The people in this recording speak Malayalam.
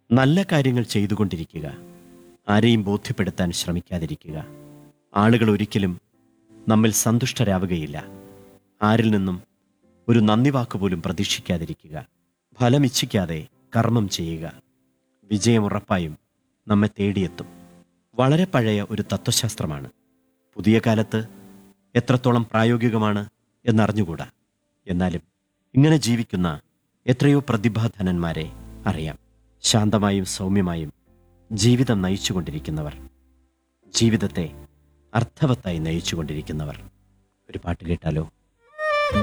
നല്ല കാര്യങ്ങൾ ചെയ്തുകൊണ്ടിരിക്കുക ആരെയും ബോധ്യപ്പെടുത്താൻ ശ്രമിക്കാതിരിക്കുക ആളുകൾ ഒരിക്കലും നമ്മിൽ സന്തുഷ്ടരാവുകയില്ല ആരിൽ നിന്നും ഒരു നന്ദി വാക്ക് പോലും പ്രതീക്ഷിക്കാതിരിക്കുക ഫലമിച്ഛിക്കാതെ കർമ്മം ചെയ്യുക വിജയം ഉറപ്പായും നമ്മെ തേടിയെത്തും വളരെ പഴയ ഒരു തത്വശാസ്ത്രമാണ് പുതിയ കാലത്ത് എത്രത്തോളം പ്രായോഗികമാണ് എന്നറിഞ്ഞുകൂടാ എന്നാലും ഇങ്ങനെ ജീവിക്കുന്ന എത്രയോ പ്രതിഭാധനന്മാരെ അറിയാം ശാന്തമായും സൗമ്യമായും ജീവിതം നയിച്ചുകൊണ്ടിരിക്കുന്നവർ ജീവിതത്തെ അർത്ഥവത്തായി നയിച്ചുകൊണ്ടിരിക്കുന്നവർ ഒരു പാട്ട് കേട്ടാലോ